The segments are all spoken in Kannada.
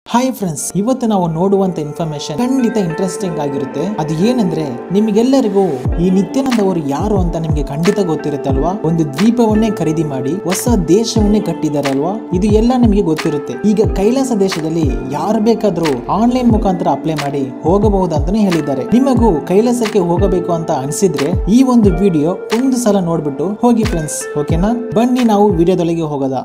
ಹಾಯ್ ಫ್ರೆಂಡ್ಸ್ ಇವತ್ತು ನಾವು ನೋಡುವಂತ ಇನ್ಫಾರ್ಮೇಶನ್ ಖಂಡಿತ ಇಂಟ್ರೆಸ್ಟಿಂಗ್ ಆಗಿರುತ್ತೆ ಅದು ಏನಂದ್ರೆ ನಿಮಗೆಲ್ಲರಿಗೂ ಈ ನಿತ್ಯಾನಂದ ಅವರು ಯಾರು ಅಂತ ನಿಮ್ಗೆ ಖಂಡಿತ ಗೊತ್ತಿರುತ್ತೆ ಅಲ್ವಾ ಒಂದು ದ್ವೀಪವನ್ನೇ ಖರೀದಿ ಮಾಡಿ ಹೊಸ ದೇಶವನ್ನೇ ಕಟ್ಟಿದ್ದಾರೆ ಅಲ್ವಾ ಇದು ಎಲ್ಲ ನಿಮಗೆ ಗೊತ್ತಿರುತ್ತೆ ಈಗ ಕೈಲಾಸ ದೇಶದಲ್ಲಿ ಯಾರು ಬೇಕಾದ್ರೂ ಆನ್ಲೈನ್ ಮುಖಾಂತರ ಅಪ್ಲೈ ಮಾಡಿ ಹೋಗಬಹುದು ಅಂತಾನೆ ಹೇಳಿದ್ದಾರೆ ನಿಮಗೂ ಕೈಲಾಸಕ್ಕೆ ಹೋಗಬೇಕು ಅಂತ ಅನ್ಸಿದ್ರೆ ಈ ಒಂದು ವಿಡಿಯೋ ಒಂದು ಸಲ ನೋಡ್ಬಿಟ್ಟು ಹೋಗಿ ಫ್ರೆಂಡ್ಸ್ ಓಕೆನಾ ಬನ್ನಿ ನಾವು ವಿಡಿಯೋದೊಳಗೆ ಹೋಗೋದ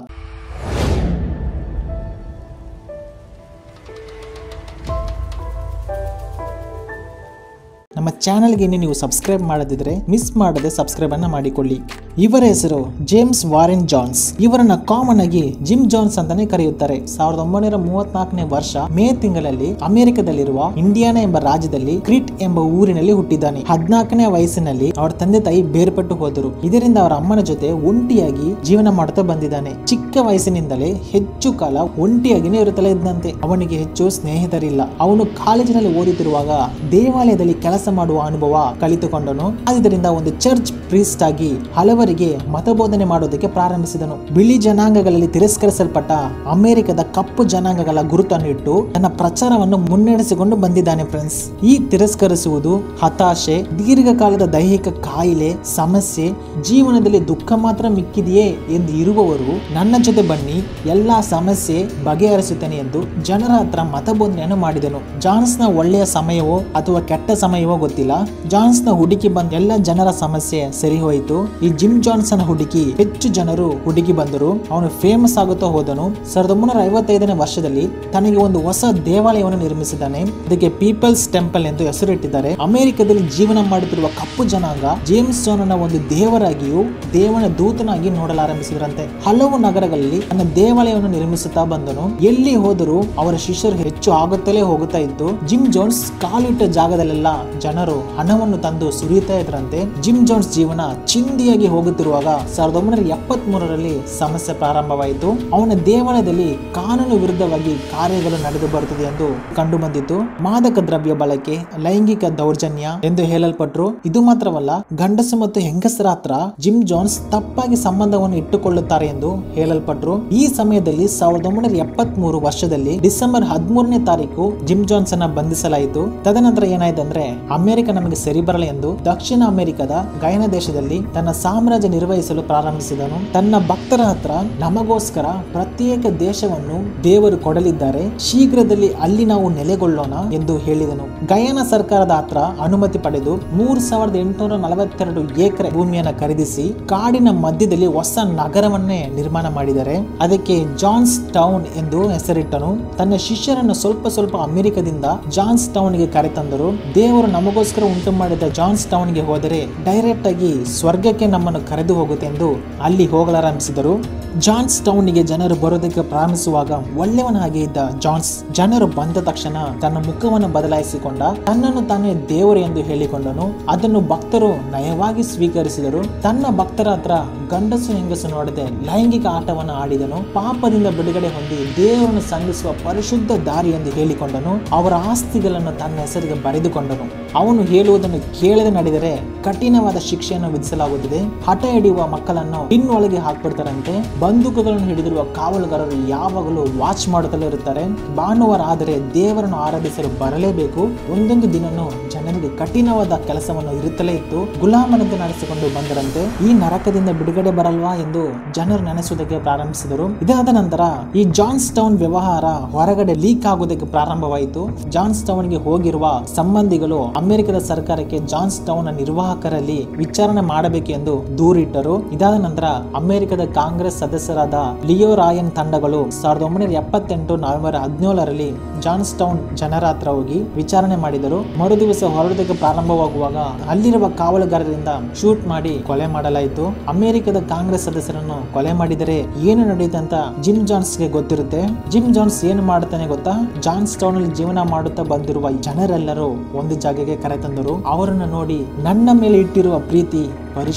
ನಮ್ಮ ಚಾನಲ್ಗೆ ಇನ್ನು ನೀವು ಸಬ್ಸ್ಕ್ರೈಬ್ ಮಾಡದಿದ್ರೆ ಮಿಸ್ ಮಾಡದೆ ಸಬ್ಸ್ಕ್ರೈಬ್ ಅನ್ನ ಮಾಡಿಕೊಳ್ಳಿ ಇವರ ಹೆಸರು ಜೇಮ್ಸ್ ವಾರೆನ್ ಜಾನ್ಸ್ ಇವರನ್ನ ಕಾಮನ್ ಆಗಿ ಜಿಮ್ ಜಾನ್ಸ್ ಅಂತಾನೆ ಕರೆಯುತ್ತಾರೆ ಸಾವಿರದ ಒಂಬೈನೂರ ಮೂವತ್ನಾಲ್ಕನೇ ವರ್ಷ ಮೇ ತಿಂಗಳಲ್ಲಿ ಅಮೆರಿಕದಲ್ಲಿರುವ ಇಂಡಿಯಾನಾ ಎಂಬ ರಾಜ್ಯದಲ್ಲಿ ಕ್ರಿಟ್ ಎಂಬ ಊರಿನಲ್ಲಿ ಹುಟ್ಟಿದ್ದಾನೆ ಹದಿನಾಲ್ಕನೇ ವಯಸ್ಸಿನಲ್ಲಿ ಅವರ ತಂದೆ ತಾಯಿ ಬೇರ್ಪಟ್ಟು ಹೋದರು ಇದರಿಂದ ಅವರ ಅಮ್ಮನ ಜೊತೆ ಒಂಟಿಯಾಗಿ ಜೀವನ ಮಾಡುತ್ತಾ ಬಂದಿದ್ದಾನೆ ಚಿಕ್ಕ ವಯಸ್ಸಿನಿಂದಲೇ ಹೆಚ್ಚು ಕಾಲ ಒಂಟಿಯಾಗಿನೇ ಇರುತ್ತಲೇ ಇದ್ದಂತೆ ಅವನಿಗೆ ಹೆಚ್ಚು ಸ್ನೇಹಿತರಿಲ್ಲ ಅವನು ಕಾಲೇಜಿನಲ್ಲಿ ಓದುತ್ತಿರುವಾಗ ದೇವಾಲಯದಲ್ಲಿ ಕೆಲಸ ಮಾಡುವ ಅನುಭವ ಕಲಿತುಕೊಂಡನು ಆದ್ದರಿಂದ ಒಂದು ಚರ್ಚ್ ಪ್ರೀಸ್ಟ್ ಆಗಿ ಹಲವರಿಗೆ ಮತಬೋಧನೆ ಮಾಡೋದಕ್ಕೆ ಪ್ರಾರಂಭಿಸಿದನು ಬಿಳಿ ಜನಾಂಗಗಳಲ್ಲಿ ತಿರಸ್ಕರಿಸಲ್ಪಟ್ಟ ಅಮೆರಿಕದ ಕಪ್ಪು ಜನಾಂಗಗಳ ಗುರುತನ್ನು ಇಟ್ಟು ತನ್ನ ಪ್ರಚಾರವನ್ನು ಮುನ್ನಡೆಸಿಕೊಂಡು ಬಂದಿದ್ದಾನೆ ಫ್ರೆಂಡ್ಸ್ ಈ ತಿರಸ್ಕರಿಸುವುದು ಹತಾಶೆ ದೀರ್ಘಕಾಲದ ದೈಹಿಕ ಕಾಯಿಲೆ ಸಮಸ್ಯೆ ಜೀವನದಲ್ಲಿ ದುಃಖ ಮಾತ್ರ ಮಿಕ್ಕಿದೆಯೇ ಎಂದು ಇರುವವರು ನನ್ನ ಜೊತೆ ಬನ್ನಿ ಎಲ್ಲಾ ಸಮಸ್ಯೆ ಬಗೆಹರಿಸುತ್ತೇನೆ ಎಂದು ಜನರ ಹತ್ರ ಮತಬೋಧನೆಯನ್ನು ಮಾಡಿದನು ಜಾನ್ಸ್ನ ಒಳ್ಳೆಯ ಸಮಯವೋ ಅಥವಾ ಕೆಟ್ಟ ಸಮಯವೋ ಗೊತ್ತಿಲ್ಲ ಜಾನ್ಸ್ನ ಹುಡುಕಿ ಬಂದ ಎಲ್ಲ ಜನರ ಸಮಸ್ಯೆ ಸರಿ ಹೋಯಿತು ಈ ಜಿಮ್ ಜಾನ್ಸನ್ ಹುಡುಕಿ ಹೆಚ್ಚು ಜನರು ಹುಡುಕಿ ಬಂದರು ಅವನು ಫೇಮಸ್ ಆಗುತ್ತಾ ಹೋದನು ಸಾವಿರದ ಒಂಬೈನೂರ ಐವತ್ತೈದನೇ ವರ್ಷದಲ್ಲಿ ತನಗೆ ಒಂದು ಹೊಸ ದೇವಾಲಯವನ್ನು ನಿರ್ಮಿಸಿದ್ದಾನೆ ಅದಕ್ಕೆ ಪೀಪಲ್ಸ್ ಟೆಂಪಲ್ ಎಂದು ಹೆಸರಿಟ್ಟಿದ್ದಾರೆ ಅಮೆರಿಕದಲ್ಲಿ ಜೀವನ ಮಾಡುತ್ತಿರುವ ಕಪ್ಪು ಜನಾಂಗ ಜೇಮ್ಸ್ ಜಾನ್ ಅನ್ನ ಒಂದು ದೇವರಾಗಿಯೂ ದೇವನ ದೂತನಾಗಿ ನೋಡಲಾರಂಭಿಸಿದ್ರಂತೆ ಹಲವು ನಗರಗಳಲ್ಲಿ ತನ್ನ ದೇವಾಲಯವನ್ನು ನಿರ್ಮಿಸುತ್ತಾ ಬಂದನು ಎಲ್ಲಿ ಹೋದರೂ ಅವರ ಶಿಷ್ಯರು ಹೆಚ್ಚು ಆಗುತ್ತಲೇ ಹೋಗುತ್ತಾ ಇತ್ತು ಜಿಮ್ ಜೋನ್ಸ್ ಕಾಲಿಟ್ಟ ಜಾಗದಲ್ಲೆಲ್ಲ ಜನರು ಹಣವನ್ನು ತಂದು ಸುರಿಯುತ್ತಾ ಇದ್ರಂತೆ ಜಿಮ್ ಜೋನ್ಸ್ ಜೀವನ ಚಿಂದಿಯಾಗಿ ಹೋಗುತ್ತಿರುವಾಗ ಸಾವಿರದ ಒಂಬೈನೂರ ಎಪ್ಪತ್ತ್ ಮೂರರಲ್ಲಿ ಸಮಸ್ಯೆ ಪ್ರಾರಂಭವಾಯಿತು ಅವನ ದೇವಾಲಯದಲ್ಲಿ ಕಾನೂನು ವಿರುದ್ಧವಾಗಿ ಕಾರ್ಯಗಳು ನಡೆದು ಬರುತ್ತದೆ ಎಂದು ಕಂಡು ಬಂದಿತ್ತು ಮಾದಕ ದ್ರವ್ಯ ಬಳಕೆ ಲೈಂಗಿಕ ದೌರ್ಜನ್ಯ ಎಂದು ಹೇಳಲ್ಪಟ್ರು ಇದು ಮಾತ್ರವಲ್ಲ ಗಂಡಸು ಮತ್ತು ಹೆಂಗಸರ ಹತ್ರ ಜಿಮ್ ಜಾನ್ಸ್ ತಪ್ಪಾಗಿ ಸಂಬಂಧವನ್ನು ಇಟ್ಟುಕೊಳ್ಳುತ್ತಾರೆ ಎಂದು ಹೇಳಲ್ಪಟ್ರು ಈ ಸಮಯದಲ್ಲಿ ಸಾವಿರದ ಒಂಬೈನೂರ ಎಪ್ಪತ್ತ್ ಮೂರು ವರ್ಷದಲ್ಲಿ ಡಿಸೆಂಬರ್ ಹದಿಮೂರನೇ ತಾರೀಕು ಜಿಮ್ ಜಾನ್ಸ್ ಅನ್ನ ಬಂಧಿಸಲಾಯಿತು ತದನಂತರ ಏನಾಯ್ತು ಅಂದ್ರೆ ಅಮೆರಿಕ ನಮಗೆ ಸರಿ ಬರಲ್ಲ ಎಂದು ದಕ್ಷಿಣ ಅಮೆರಿಕದ ಗಯನ ದೇಶದಲ್ಲಿ ತನ್ನ ಸಾಮ್ರಾಜ್ಯ ನಿರ್ವಹಿಸಲು ಪ್ರಾರಂಭಿಸಿದನು ತನ್ನ ಭಕ್ತರ ಹತ್ರ ನಮಗೋಸ್ಕರ ಪ್ರತ್ಯೇಕ ದೇಶವನ್ನು ದೇವರು ಕೊಡಲಿದ್ದಾರೆ ಶೀಘ್ರದಲ್ಲಿ ಅಲ್ಲಿ ನಾವು ನೆಲೆಗೊಳ್ಳೋಣ ಎಂದು ಹೇಳಿದನು ಗಯಾನ ಸರ್ಕಾರದ ಹತ್ರ ಅನುಮತಿ ಪಡೆದು ಮೂರ್ ಸಾವಿರದ ಎಂಟುನೂರ ನಲವತ್ತೆರಡು ಎಕರೆ ಭೂಮಿಯನ್ನು ಖರೀದಿಸಿ ಕಾಡಿನ ಮಧ್ಯದಲ್ಲಿ ಹೊಸ ನಗರವನ್ನೇ ನಿರ್ಮಾಣ ಮಾಡಿದ್ದಾರೆ ಅದಕ್ಕೆ ಜಾನ್ಸ್ ಟೌನ್ ಎಂದು ಹೆಸರಿಟ್ಟನು ತನ್ನ ಶಿಷ್ಯರನ್ನು ಸ್ವಲ್ಪ ಸ್ವಲ್ಪ ಅಮೆರಿಕದಿಂದ ಜಾನ್ಸ್ ಟೌನ್ಗೆ ಕರೆತಂದರು ದೇವರು ನಮಗೋಸ್ಕರ ಉಂಟು ಮಾಡಿದ ಜಾನ್ಸ್ ಟೌನ್ಗೆ ಹೋದರೆ ಡೈರೆಕ್ಟ್ ಆಗಿ ಸ್ವರ್ಗಕ್ಕೆ ನಮ್ಮನ್ನು ಕರೆದು ಹೋಗುತ್ತೆ ಎಂದು ಅಲ್ಲಿ ಹೋಗಲಾರಂಭಿಸಿದರು ಜಾನ್ಸ್ ಟೌನ್ಗೆ ಜನರು ಬರೋದಕ್ಕೆ ಪ್ರಾರಂಭಿಸುವಾಗ ಒಳ್ಳೆಯವನ ಹಾಗೆ ಇದ್ದ ಜಾನ್ಸ್ ಜನರು ಬಂದ ತಕ್ಷಣ ತನ್ನ ಮುಖವನ್ನು ಬದಲಾಯಿಸಿಕೊಂಡ ತನ್ನನ್ನು ತಾನೇ ದೇವರು ಎಂದು ಹೇಳಿಕೊಂಡನು ಅದನ್ನು ಭಕ್ತರು ನಯವಾಗಿ ಸ್ವೀಕರಿಸಿದರು ತನ್ನ ಭಕ್ತರ ಹತ್ರ ಗಂಡಸು ಹೆಂಗಸು ನೋಡದೆ ಲೈಂಗಿಕ ಆಟವನ್ನು ಆಡಿದನು ಪಾಪದಿಂದ ಬಿಡುಗಡೆ ಹೊಂದಿ ದೇವರನ್ನು ಸಂಧಿಸುವ ಪರಿಶುದ್ಧ ದಾರಿ ಎಂದು ಹೇಳಿಕೊಂಡನು ಅವರ ಆಸ್ತಿಗಳನ್ನು ತನ್ನ ಹೆಸರಿಗೆ ಬರೆದುಕೊಂಡನು ಅವನು ಹೇಳುವುದನ್ನು ಕೇಳದೆ ನಡೆದರೆ ಕಠಿಣವಾದ ಶಿಕ್ಷೆಯನ್ನು ವಿಧಿಸಲಾಗುತ್ತದೆ ಹಠ ಹಿಡಿಯುವ ಮಕ್ಕಳನ್ನು ಪಿನ್ನೊಳಗೆ ಹಾಕ್ಬಿಡ್ತಾರಂತೆ ಬಂದೂಕುಗಳನ್ನು ಹಿಡಿದಿರುವ ಕಾವಲುಗಾರರು ಯಾವಾಗಲೂ ವಾಚ್ ಮಾಡುತ್ತಲೇ ಇರುತ್ತಾರೆ ಭಾನುವಾರ ಆದರೆ ದೇವರನ್ನು ಆರಾಧಿಸಲು ಬರಲೇಬೇಕು ಒಂದೊಂದು ದಿನನೂ ಜನರಿಗೆ ಕಠಿಣವಾದ ಕೆಲಸವನ್ನು ಇರುತ್ತಲೇ ಇತ್ತು ಗುಲಾಮನಂತೆ ನಡೆಸಿಕೊಂಡು ಬಂದರಂತೆ ಈ ನರಕದಿಂದ ಬಿಡುಗಡೆ ಬರಲ್ವಾ ಎಂದು ಜನರು ನೆನೆಸುವುದಕ್ಕೆ ಪ್ರಾರಂಭಿಸಿದರು ಇದಾದ ನಂತರ ಈ ಜಾನ್ಸ್ ಟೌನ್ ವ್ಯವಹಾರ ಹೊರಗಡೆ ಲೀಕ್ ಆಗುವುದಕ್ಕೆ ಪ್ರಾರಂಭವಾಯಿತು ಜಾನ್ಸ್ ಟೌನ್ಗೆ ಹೋಗಿರುವ ಸಂಬಂಧಿಗಳು ಅಮೆರಿಕದ ಸರ್ಕಾರಕ್ಕೆ ಜಾನ್ಸ್ ಟೌನ್ ನಿರ್ವಾಹಕರಲ್ಲಿ ವಿಚಾರಣೆ ಮಾಡಬೇಕು ಎಂದು ದೂರಿಟ್ಟರು ಇದಾದ ನಂತರ ಅಮೆರಿಕದ ಕಾಂಗ್ರೆಸ್ ಸದಸ್ಯರಾದ ಲಿಯೋ ರಾಯನ್ ತಂಡಗಳು ಸಾವಿರದ ಒಂಬೈನೂರ ಎಪ್ಪತ್ತೆಂಟು ನವೆಂಬರ್ ಹದಿನೇಳರಲ್ಲಿ ಜಾನ್ಸ್ ಟೌನ್ ಜನರ ಹತ್ರ ಹೋಗಿ ವಿಚಾರಣೆ ಮಾಡಿದರು ಮರು ದಿವಸ ಹೊರಡೋದಕ್ಕೆ ಪ್ರಾರಂಭವಾಗುವಾಗ ಅಲ್ಲಿರುವ ಕಾವಲುಗಾರರಿಂದ ಶೂಟ್ ಮಾಡಿ ಕೊಲೆ ಮಾಡಲಾಯಿತು ಅಮೆರಿಕದ ಕಾಂಗ್ರೆಸ್ ಸದಸ್ಯರನ್ನು ಕೊಲೆ ಮಾಡಿದರೆ ಏನು ನಡೆಯುತ್ತೆ ಅಂತ ಜಿಮ್ ಜಾನ್ಸ್ಗೆ ಗೊತ್ತಿರುತ್ತೆ ಜಿಮ್ ಜಾನ್ಸ್ ಏನು ಮಾಡುತ್ತಾನೆ ಗೊತ್ತಾ ಜಾನ್ಸ್ ಟೌನ್ ಅಲ್ಲಿ ಜೀವನ ಮಾಡುತ್ತಾ ಬಂದಿರುವ ಜನರೆಲ್ಲರೂ ಒಂದು ಜಾಗಕ್ಕೆ ಕರೆತಂದರು ಅವರನ್ನು ನೋಡಿ ನನ್ನ ಮೇಲೆ ಇಟ್ಟಿರುವ ಪ್ರೀತಿ ಪರಿಶುದ್ಧವಾದ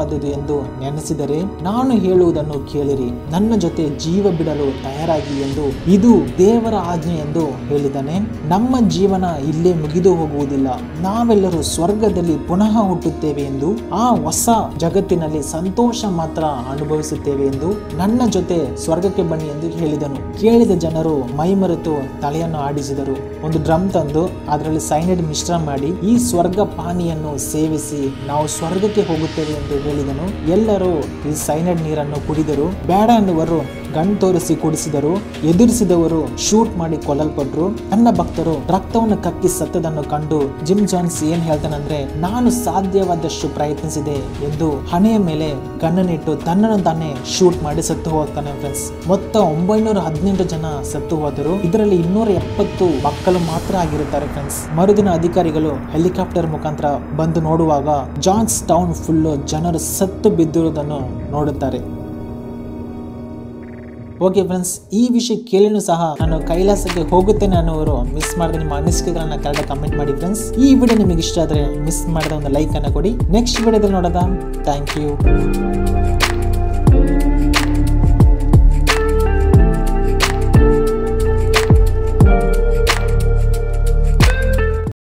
ಅಸಾಧ್ಯವಾದುದು ಎಂದು ನೆನೆಸಿದರೆ ನಾನು ಹೇಳುವುದನ್ನು ಕೇಳಿರಿ ನನ್ನ ಜೊತೆ ಜೀವ ಬಿಡಲು ತಯಾರಾಗಿ ಎಂದು ಇದು ದೇವರ ಆಜ್ಞೆ ಎಂದು ಹೇಳಿದ್ದಾನೆ ನಮ್ಮ ಜೀವನ ಇಲ್ಲೇ ಮುಗಿದು ಹೋಗುವುದಿಲ್ಲ ನಾವೆಲ್ಲರೂ ಸ್ವರ್ಗದಲ್ಲಿ ಪುನಃ ಹುಟ್ಟುತ್ತೇವೆ ಎಂದು ಆ ಹೊಸ ಜಗತ್ತಿನಲ್ಲಿ ಸಂತೋಷ ಮಾತ್ರ ಅನುಭವಿಸುತ್ತೇವೆ ಎಂದು ನನ್ನ ಜೊತೆ ಸ್ವರ್ಗಕ್ಕೆ ಬನ್ನಿ ಎಂದು ಹೇಳಿದನು ಕೇಳಿದ ಜನರು ಮೈಮರೆತು ತಲೆಯನ್ನು ಆಡಿಸಿದರು ಒಂದು ಡ್ರಮ್ ತಂದು ಅದರಲ್ಲಿ ಸೈನೈಡ್ ಮಿಶ್ರ ಮಾಡಿ ಈ ಸ್ವರ್ಗ ಪಾನಿಯನ್ನು ಸೇವಿಸಿ ನಾವು ಸ್ವರ್ಗಕ್ಕೆ ಹೋಗುತ್ತೇವೆ ಎಂದು ಹೇಳಿದನು ಎಲ್ಲರೂ ಈ ಸೈನೈಡ್ ನೀರನ್ನು ಕುಡಿದರು ಬೇಡ ಅನ್ನುವರು ಗಣ್ ತೋರಿಸಿ ಕುಡಿಸಿದರು ಎದುರಿಸಿದವರು ಶೂಟ್ ಮಾಡಿ ಕೊಲ್ಲಲ್ಪಟ್ರು ನನ್ನ ಭಕ್ತರು ರಕ್ತವನ್ನು ಕಕ್ಕಿ ಸತ್ತದನ್ನು ಕಂಡು ಜಿಮ್ ಜಾನ್ಸ್ ಏನ್ ಹೇಳ್ತಾನಂದ್ರೆ ನಾನು ಸಾಧ್ಯವಾದಷ್ಟು ಪ್ರಯತ್ನಿಸಿದೆ ಎಂದು ಹಣೆಯ ಮೇಲೆ ಗಣ್ಣನಿಟ್ಟು ತನ್ನನ್ನು ತಾನೇ ಶೂಟ್ ಮಾಡಿ ಸತ್ತು ಹೋಗ್ತಾನೆ ಫ್ರೆಂಡ್ಸ್ ಮೊತ್ತ ಒಂಬೈನೂರ ಹದಿನೆಂಟು ಜನ ಸತ್ತು ಹೋದರು ಇದರಲ್ಲಿ ಇನ್ನೂರ ಎಪ್ಪತ್ತು ಮಕ್ಕಳು ಮಾತ್ರ ಆಗಿರುತ್ತಾರೆ ಫ್ರೆಂಡ್ಸ್ ಮರುದಿನ ಅಧಿಕಾರಿಗಳು ಹೆಲಿಕಾಪ್ಟರ್ ಮುಖಾಂತರ ಬಂದು ನೋಡುವಾಗ ಜಾನ್ಸ್ ಟೌನ್ ಫುಲ್ಲು ಜನರು ಸತ್ತು ಬಿದ್ದಿರುವುದನ್ನು ನೋಡುತ್ತಾರೆ ಓಕೆ ಫ್ರೆಂಡ್ಸ್ ಈ ವಿಷಯ ಕೇಳಿನೂ ಸಹ ನಾನು ಕೈಲಾಸಕ್ಕೆ ಹೋಗುತ್ತೇನೆ ಅನ್ನೋರು ಮಿಸ್ ಮಾಡಿದ ನಿಮ್ಮ ಅನಿಸಿಕೆಗಳನ್ನ ಕರೆಕ್ಟಾಗಿ ಕಮೆಂಟ್ ಮಾಡಿ ಫ್ರೆಂಡ್ಸ್ ಈ ವಿಡಿಯೋ ನಿಮಗೆ ಇಷ್ಟ ಆದರೆ ಮಿಸ್ ಮಾಡಿದ ಒಂದು ಲೈಕ್ ಅನ್ನು ಕೊಡಿ ನೆಕ್ಸ್ಟ್ ವಿಡಿಯೋದಲ್ಲಿ ನೋಡೋದ ಥ್ಯಾಂಕ್ ಯು